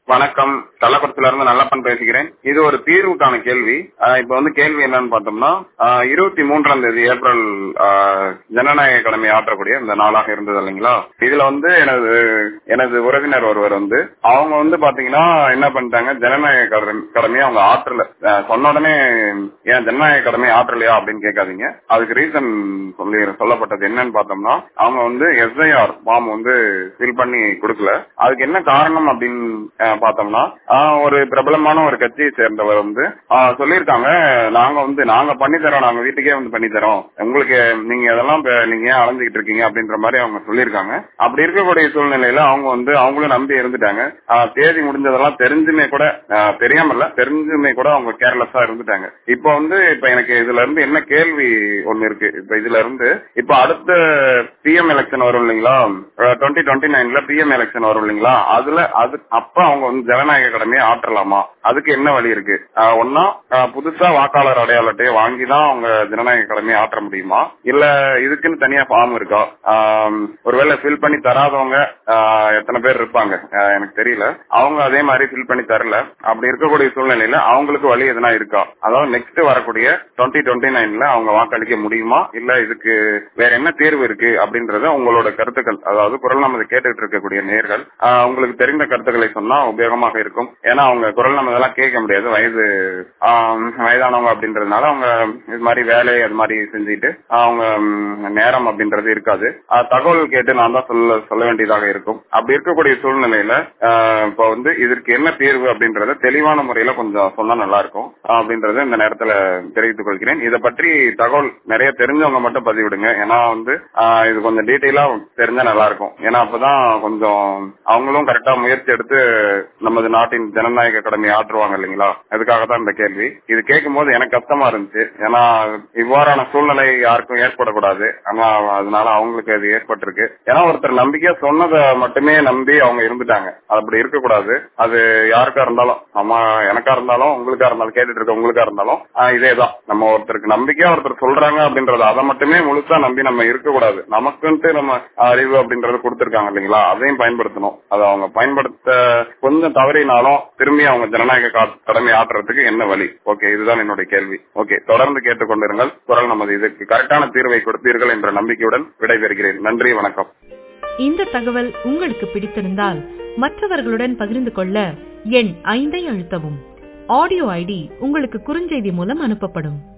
வணக்கம் கள்ளக்குளத்துல இருந்து நல்லப்பன் பேசுகிறேன் இது ஒரு தீர்வுக்கான கேள்வி ஆஹ் இப்ப வந்து கேள்வி என்னன்னு பார்த்தோம்னா ஆஹ் இருபத்தி மூன்றாம் தேதி ஏப்ரல் ஆஹ் ஜனநாயக கடமை ஆற்றக்கூடிய இந்த நாளாக இருந்தது இல்லைங்களா இதுல வந்து எனது எனது உறவினர் ஒருவர் வந்து அவங்க வந்து பாத்தீங்கன்னா என்ன பண்ணிட்டாங்க ஜனநாயக கடமை- கடமையை அவங்க ஆற்றல ஆஹ் சொன்ன உடனே ஏன் ஜனநாயக கடமை ஆற்றலையா அப்படின்னு கேட்காதீங்க அதுக்கு ரீசன் சொல்லி சொல்லப்பட்டது என்னன்னு பார்த்தோம்னா அவங்க வந்து எஸ்ஐஆர் ஃபார்ம் வந்து ஃபில் பண்ணி கொடுக்கல அதுக்கு என்ன காரணம் அப்படின்னு ஆஹ் பார்த்தோம்னா ஆஹ் ஒரு பிரபலமான ஒரு கட்சியை சேர்ந்தவர் வந்து ஆஹ் சொல்லியிருக்காங்க நாங்க வந்து நாங்க பண்ணி தரோம் நாங்க வீட்டுக்கே வந்து பண்ணி தரோம் உங்களுக்கு நீங்க இதெல்லாம் இப்ப நீங்க ஏன் அலைஞ்சுக்கிட்டு இருக்கீங்க அப்படின்ற மாதிரி அவங்க சொல்லியிருக்காங்க அப்படி இருக்கக்கூடிய சூழ்நிலையில அவங்க வந்து அவங்களும் நம்பி இருந்துட்டாங்க ஆஹ் தேதி முடிஞ்சதெல்லாம் தெரிஞ்சுமே கூட ஆஹ் தெரியாம இல்ல தெரிஞ்சுமே கூட அவங்க கேர்லெஸ்ஸா இருந்துட்டாங்க இப்போ வந்து இப்ப எனக்கு இதுல இருந்து என்ன கேள்வி ஒண்ணு இருக்கு இப்ப இதுல இருந்து இப்ப அடுத்த பிஎம் எலெக்ஷன் வரும் இல்லைங்களா டுவெண்ட்டி டுவெண்ட்டி நைன்ல பிஎம் எலெக்ஷன் வரும் இல்லைங்களா அதுல அது அப்ப அவங்க வந்து ஜனநாயக கடமையை ஆற்றலாமா அதுக்கு என்ன வழி இருக்கு ஆஹ் ஒன்னா ஆஹ் புதுசா வாக்காளர் அடையாள அட்டையை வாங்கி தான் அவங்க ஜனநாயக கடமையை ஆற்ற முடியுமா இல்ல இதுக்குன்னு தனியா ஃபார்ம் இருக்கா ஆஹ் ஒருவேளை ஃபில் பண்ணி தராதவங்க ஆஹ் எத்தனை பேர் இருப்பாங்க ஆஹ் எனக்கு தெரியல அவங்க அதே மாதிரி ஃபில் பண்ணி தரல அப்படி இருக்கக்கூடிய சூழ்நிலையில அவங்களுக்கு வழி எதனா இருக்கா அதாவது நெக்ஸ்ட் வரக்கூடிய டுவெண்ட்டி டுவெண்ட்டி நைன்ல அவங்க வாக்களிக்க முடியுமா இல்ல இதுக்கு வேற என்ன தேர்வு இருக்கு அப்படின்றத உங்களோட கருத்துக்கள் அதாவது குரல் நமது கேட்டுட்டு இருக்கக்கூடிய நேர்கள் ஆஹ் உங்களுக்கு தெரிந்த கருத்துக்களை சொன்னா உபயோகமாக இருக்கும் ஏன்னா அவங்க குரல் நம்ம இதெல்லாம் கேட்க முடியாது வயது ஆஹ் வயதானவங்க அப்படின்றதுனால அவங்க இது மாதிரி வேலை அது மாதிரி செஞ்சுட்டு அவங்க ம், நேரம் அப்படின்றது இருக்காது ஆஹ் தகவல் கேட்டு நான் தான் சொல்ல சொல்ல வேண்டியதாக இருக்கும் அப்படி இருக்கக்கூடிய சூழ்நிலையில ஆஹ் இப்போ வந்து இதற்கு என்ன தீர்வு அப்படின்றத தெளிவான முறையில கொஞ்சம் சொன்னா நல்லா இருக்கும் ஆஹ் அப்படின்றத இந்த நேரத்துல தெரிவித்துக் கொள்கிறேன் இதை பற்றி தகவல் நிறைய தெரிஞ்சவங்க மட்டும் பதிவிடுங்க ஏன்னா வந்து ஆஹ் இது கொஞ்சம் டீட்டெயிலா தெரிஞ்சா நல்லா இருக்கும் ஏன்னா அப்பதான் கொஞ்சம் அவங்களும் கரெக்டா முயற்சி எடுத்து நமது நாட்டின் ஜனநாயக கடமையை ஆற்றுவாங்க இல்லைங்களா அதுக்காக தான் இந்த கேள்வி இது கேட்கும் போது எனக்கு கஷ்டமா இருந்துச்சு ஏன்னா இவ்வாறான சூழ்நிலை யாருக்கும் ஏற்படக்கூடாது ஆனா அதனால அவங்களுக்கு அது ஏற்பட்டிருக்கு ஏன்னா ஒருத்தர் நம்பிக்கையா சொன்னதை மட்டுமே நம்பி அவங்க இருந்துட்டாங்க அப்படி இருக்கக்கூடாது அது யாருக்கா இருந்தாலும் நம்ம எனக்கா இருந்தாலும் உங்களுக்கா இருந்தாலும் கேட்டுட்டு இருக்க உங்களுக்கா இருந்தாலும் ஆஹ் இதேதான் நம்ம ஒருத்தருக்கு நம்பிக்கையா ஒருத்தர் சொல்றாங்க அப்படின்றது அதை மட்டுமே முழுசா நம்பி நம்ம இருக்கக்கூடாது நமக்குன்ட்டு நம்ம அறிவு அப்படின்றது கொடுத்திருக்காங்க இல்லைங்களா அதையும் பயன்படுத்தணும் அதை அவங்க பயன்படுத்த கொஞ்சம் தவறினாலும் திரும்பி அவங்க ஜனநாயக கா- கடமை ஆற்றுறதுக்கு என்ன வழி ஓகே இதுதான் என்னுடைய கேள்வி ஓகே தொடர்ந்து கேட்டுக்கொண்டிருங்கள் குரல் நமது இதுக்கு கரெக்டான தீர்வை கொடுப்பீர்கள் என்ற நம்பிக்கையுடன் விடைபெறுகிறேன் நன்றி வணக்கம் இந்த தகவல் உங்களுக்கு பிடித்திருந்தால் மற்றவர்களுடன் பகிர்ந்து கொள்ள எண் ஐந்தை அழுத்தவும் ஆடியோ ஐடி உங்களுக்கு குறுஞ்செய்தி மூலம் அனுப்பப்படும்